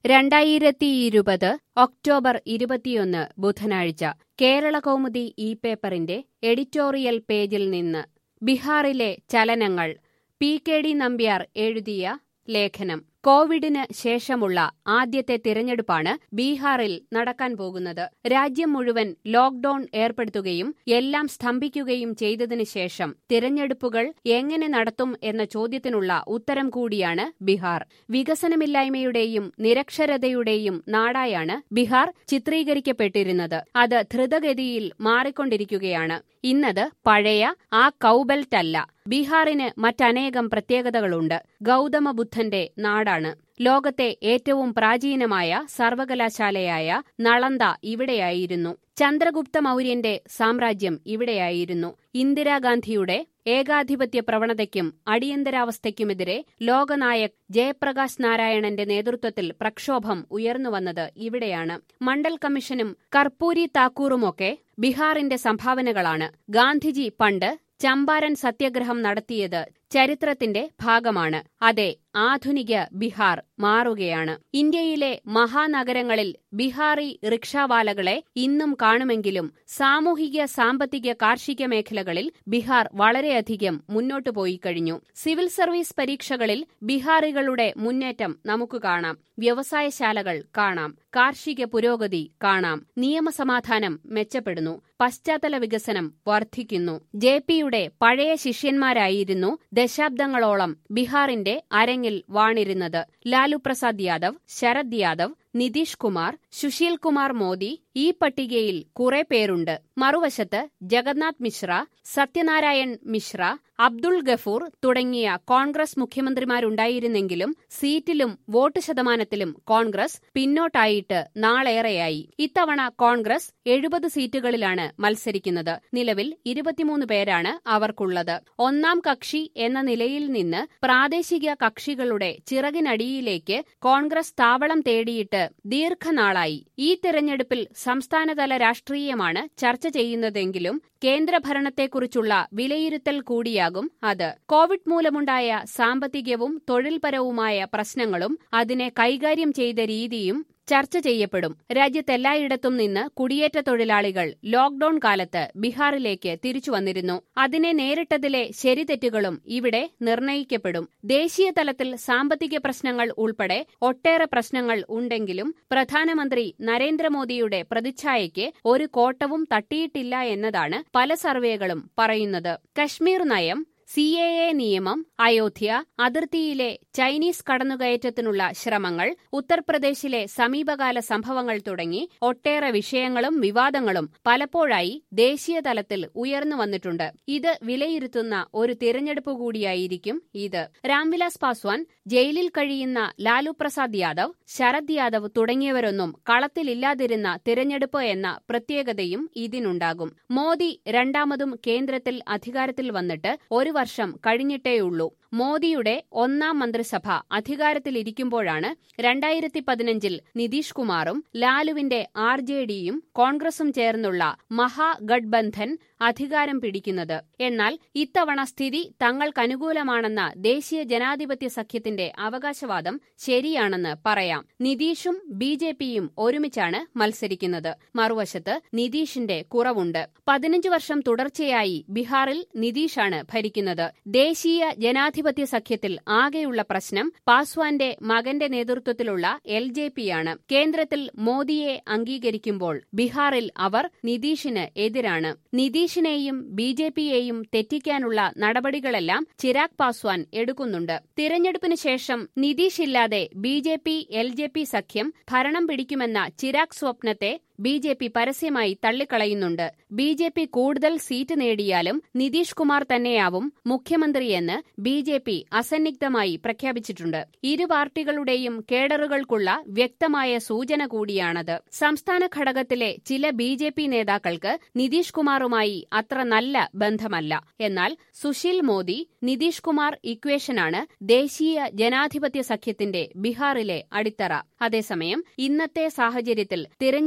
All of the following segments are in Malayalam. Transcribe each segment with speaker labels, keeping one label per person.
Speaker 1: രണ്ടായിരത്തിയിരുപത് ഒക്ടോബർ ഇരുപത്തിയൊന്ന് ബുധനാഴ്ച കേരളകൗമുദി ഈ പേപ്പറിന്റെ എഡിറ്റോറിയൽ പേജിൽ നിന്ന് ബീഹാറിലെ ചലനങ്ങൾ പി കെ ഡി നമ്പ്യാർ എഴുതിയ ലേഖനം കോവിഡിന് ശേഷമുള്ള ആദ്യത്തെ തിരഞ്ഞെടുപ്പാണ് ബീഹാറിൽ നടക്കാൻ പോകുന്നത് രാജ്യം മുഴുവൻ ലോക്ഡൌൺ ഏർപ്പെടുത്തുകയും എല്ലാം സ്തംഭിക്കുകയും ചെയ്തതിനു ശേഷം തിരഞ്ഞെടുപ്പുകൾ എങ്ങനെ നടത്തും എന്ന ചോദ്യത്തിനുള്ള ഉത്തരം കൂടിയാണ് ബീഹാർ വികസനമില്ലായ്മയുടെയും നിരക്ഷരതയുടെയും നാടായാണ് ബീഹാർ ചിത്രീകരിക്കപ്പെട്ടിരുന്നത് അത് ധൃതഗതിയിൽ മാറിക്കൊണ്ടിരിക്കുകയാണ് ഇന്നത് പഴയ ആ കൌബെൽറ്റല്ല ബീഹാറിന് മറ്റനേകം പ്രത്യേകതകളുണ്ട് ഗൗതമ ബുദ്ധന്റെ നാടാണ് ലോകത്തെ ഏറ്റവും പ്രാചീനമായ സർവകലാശാലയായ നളന്ദ ഇവിടെയായിരുന്നു ചന്ദ്രഗുപ്ത മൗര്യന്റെ സാമ്രാജ്യം ഇവിടെയായിരുന്നു ഇന്ദിരാഗാന്ധിയുടെ ഏകാധിപത്യ പ്രവണതയ്ക്കും അടിയന്തരാവസ്ഥയ്ക്കുമെതിരെ ലോകനായക് ജയപ്രകാശ് നാരായണന്റെ നേതൃത്വത്തിൽ പ്രക്ഷോഭം ഉയർന്നുവന്നത് ഇവിടെയാണ് മണ്ഡൽ കമ്മീഷനും കർപ്പൂരി താക്കൂറുമൊക്കെ ബീഹാറിന്റെ സംഭാവനകളാണ് ഗാന്ധിജി പണ്ട് ചമ്പാരൻ സത്യാഗ്രഹം നടത്തിയത് ചരിത്രത്തിന്റെ ഭാഗമാണ് അതെ ആധുനിക ബീഹാർ മാറുകയാണ് ഇന്ത്യയിലെ മഹാനഗരങ്ങളിൽ ബീഹാറി റിക്ഷാവാലകളെ ഇന്നും കാണുമെങ്കിലും സാമൂഹിക സാമ്പത്തിക കാർഷിക മേഖലകളിൽ ബീഹാർ വളരെയധികം മുന്നോട്ടു പോയി കഴിഞ്ഞു സിവിൽ സർവീസ് പരീക്ഷകളിൽ ബീഹാറികളുടെ മുന്നേറ്റം നമുക്ക് കാണാം വ്യവസായശാലകൾ കാണാം കാർഷിക പുരോഗതി കാണാം നിയമസമാധാനം മെച്ചപ്പെടുന്നു പശ്ചാത്തല വികസനം വർദ്ധിക്കുന്നു ജെ പിയുടെ പഴയ ശിഷ്യന്മാരായിരുന്നു ദശാബ്ദങ്ങളോളം ബീഹാറിന്റെ അരങ്ങിൽ വാണിരുന്നത് ലാലു പ്രസാദ് യാദവ് ശരദ് യാദവ് നിതീഷ് കുമാർ സുശീൽ കുമാർ മോദി ഈ പട്ടികയിൽ കുറെ പേരുണ്ട് മറുവശത്ത് ജഗന്നാഥ് മിശ്ര സത്യനാരായൺ മിശ്ര അബ്ദുൾ ഗഫൂർ തുടങ്ങിയ കോൺഗ്രസ് മുഖ്യമന്ത്രിമാരുണ്ടായിരുന്നെങ്കിലും സീറ്റിലും വോട്ട് ശതമാനത്തിലും കോൺഗ്രസ് പിന്നോട്ടായിട്ട് നാളേറെയായി ഇത്തവണ കോൺഗ്രസ് എഴുപത് സീറ്റുകളിലാണ് മത്സരിക്കുന്നത് നിലവിൽ ഇരുപത്തിമൂന്ന് പേരാണ് അവർക്കുള്ളത് ഒന്നാം കക്ഷി എന്ന നിലയിൽ നിന്ന് പ്രാദേശിക കക്ഷികളുടെ ചിറകിനടിയിലേക്ക് കോൺഗ്രസ് താവളം തേടിയിട്ട് ദീർഘനാളായി ഈ തെരഞ്ഞെടുപ്പിൽ സംസ്ഥാനതല രാഷ്ട്രീയമാണ് ചർച്ച ചെയ്യുന്നതെങ്കിലും കേന്ദ്രഭരണത്തെക്കുറിച്ചുള്ള വിലയിരുത്തൽ കൂടിയാകും അത് കോവിഡ് മൂലമുണ്ടായ സാമ്പത്തികവും തൊഴിൽപരവുമായ പ്രശ്നങ്ങളും അതിനെ കൈകാര്യം ചെയ്ത രീതിയും ചർച്ച ചെയ്യപ്പെടും രാജ്യത്തെല്ലായിടത്തും നിന്ന് കുടിയേറ്റ തൊഴിലാളികൾ ലോക്ഡൌൺ കാലത്ത് ബീഹാറിലേക്ക് തിരിച്ചുവന്നിരുന്നു അതിനെ നേരിട്ടതിലെ ശരിതെറ്റുകളും ഇവിടെ നിർണയിക്കപ്പെടും ദേശീയ തലത്തിൽ സാമ്പത്തിക പ്രശ്നങ്ങൾ ഉൾപ്പെടെ ഒട്ടേറെ പ്രശ്നങ്ങൾ ഉണ്ടെങ്കിലും പ്രധാനമന്ത്രി നരേന്ദ്രമോദിയുടെ പ്രതിച്ഛായയ്ക്ക് ഒരു കോട്ടവും തട്ടിയിട്ടില്ല എന്നതാണ് പല സർവേകളും പറയുന്നത് കശ്മീർ നയം സി എ എ നിയമം അയോധ്യ അതിർത്തിയിലെ ചൈനീസ് കടന്നുകയറ്റത്തിനുള്ള ശ്രമങ്ങൾ ഉത്തർപ്രദേശിലെ സമീപകാല സംഭവങ്ങൾ തുടങ്ങി ഒട്ടേറെ വിഷയങ്ങളും വിവാദങ്ങളും പലപ്പോഴായി ദേശീയ തലത്തിൽ ഉയർന്നു വന്നിട്ടുണ്ട് ഇത് വിലയിരുത്തുന്ന ഒരു തിരഞ്ഞെടുപ്പ് കൂടിയായിരിക്കും ഇത് രാംവിലാസ് പാസ്വാൻ ജയിലിൽ കഴിയുന്ന ലാലു പ്രസാദ് യാദവ് ശരദ് യാദവ് തുടങ്ങിയവരൊന്നും കളത്തിലില്ലാതിരുന്ന തിരഞ്ഞെടുപ്പ് എന്ന പ്രത്യേകതയും ഇതിനുണ്ടാകും മോദി രണ്ടാമതും കേന്ദ്രത്തിൽ അധികാരത്തിൽ വന്നിട്ട് ഒരു വർഷം കഴിഞ്ഞിട്ടേയുള്ളൂ മോദിയുടെ ഒന്നാം മന്ത്രിസഭ അധികാരത്തിലിരിക്കുമ്പോഴാണ് രണ്ടായിരത്തി പതിനഞ്ചിൽ നിതീഷ് കുമാറും ലാലുവിന്റെ ആർ ജെ ഡിയും കോൺഗ്രസും ചേർന്നുള്ള മഹാഗഡ്ബന്ധൻ അധികാരം പിടിക്കുന്നത് എന്നാൽ ഇത്തവണ സ്ഥിതി തങ്ങൾക്കനുകൂലമാണെന്ന ദേശീയ ജനാധിപത്യ സഖ്യത്തിന്റെ അവകാശവാദം ശരിയാണെന്ന് പറയാം നിതീഷും ബി ജെ പിയും ഒരുമിച്ചാണ് മത്സരിക്കുന്നത് മറുവശത്ത് നിതീഷിന്റെ കുറവുണ്ട് പതിനഞ്ച് വർഷം തുടർച്ചയായി ബീഹാറിൽ നിതീഷാണ് ഭരിക്കുന്നത് ദേശീയ ജനാധിപത്യ സഖ്യത്തിൽ ആകെയുള്ള പ്രശ്നം പാസ്വാന്റെ മകന്റെ നേതൃത്വത്തിലുള്ള എൽ ജെ പിയാണ് കേന്ദ്രത്തിൽ മോദിയെ അംഗീകരിക്കുമ്പോൾ ബീഹാറിൽ അവർ നിതീഷിന് എതിരാണ് നിതീഷിനെയും ബി ജെ പിയെയും തെറ്റിക്കാനുള്ള നടപടികളെല്ലാം ചിരാഗ് പാസ്വാൻ എടുക്കുന്നുണ്ട് തിരഞ്ഞെടുപ്പിന് ശേഷം നിതീഷ് ഇല്ലാതെ B J P L J P സഖ്യം ഭരണം പിടിക്കുമെന്ന ചിരാഗ് സ്വപ്നത്തെ ബി ജെ പി പരസ്യമായി തള്ളിക്കളയുന്നുണ്ട് ബി ജെ പി കൂടുതൽ സീറ്റ് നേടിയാലും നിതീഷ് കുമാർ തന്നെയാവും മുഖ്യമന്ത്രിയെന്ന് ബി ജെ പി അസന്നിഗ്ധമായി പ്രഖ്യാപിച്ചിട്ടുണ്ട് ഇരു പാർട്ടികളുടെയും കേഡറുകൾക്കുള്ള വ്യക്തമായ സൂചന കൂടിയാണത് സംസ്ഥാന ഘടകത്തിലെ ചില ബി ജെ പി നേതാക്കൾക്ക് നിതീഷ് കുമാറുമായി അത്ര നല്ല ബന്ധമല്ല എന്നാൽ സുശീൽ മോദി നിതീഷ് കുമാർ ഇക്വേഷനാണ് ദേശീയ ജനാധിപത്യ സഖ്യത്തിന്റെ ബീഹാറിലെ അടിത്തറ അതേസമയം ഇന്നത്തെ സാഹചര്യത്തിൽ തിരഞ്ഞെടുപ്പിന്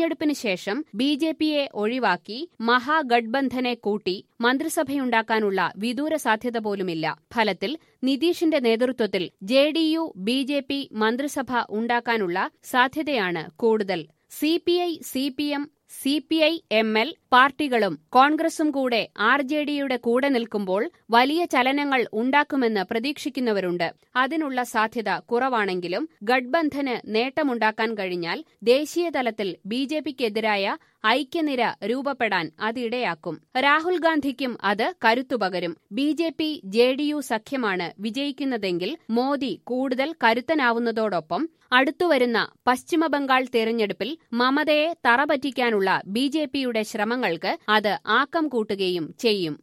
Speaker 1: ശേഷം ബി ജെ പിയെ ഒഴിവാക്കി മഹാഗഡ്ബന്ധനെ കൂട്ടി മന്ത്രിസഭയുണ്ടാക്കാനുള്ള വിദൂര സാധ്യത പോലുമില്ല ഫലത്തിൽ നിതീഷിന്റെ നേതൃത്വത്തിൽ J D U B J P മന്ത്രിസഭ ഉണ്ടാക്കാനുള്ള സാധ്യതയാണ് കൂടുതൽ C P I C P M C P I M L പാർട്ടികളും കോൺഗ്രസും കൂടെ ആർ ജെ ഡിയുടെ കൂടെ നിൽക്കുമ്പോൾ വലിയ ചലനങ്ങൾ ഉണ്ടാക്കുമെന്ന് പ്രതീക്ഷിക്കുന്നവരുണ്ട് അതിനുള്ള സാധ്യത കുറവാണെങ്കിലും ഗഡ്ബന്ധന് നേട്ടമുണ്ടാക്കാൻ കഴിഞ്ഞാൽ ദേശീയ തലത്തിൽ ബി ജെ പിക്കെതിരായ ഐക്യനിര രൂപപ്പെടാൻ അതിടയാക്കും രാഹുൽ ഗാന്ധിക്കും അത് കരുത്തുപകരും B J P J D U സഖ്യമാണ് വിജയിക്കുന്നതെങ്കിൽ മോദി കൂടുതൽ കരുത്തനാവുന്നതോടൊപ്പം അടുത്തുവരുന്ന പശ്ചിമബംഗാൾ തെരഞ്ഞെടുപ്പിൽ മമതയെ തറപറ്റിക്കാനുള്ള ബി ജെ പിയുടെ ശ്രമങ്ങൾക്ക് അത് ആക്കം കൂട്ടുകയും ചെയ്യും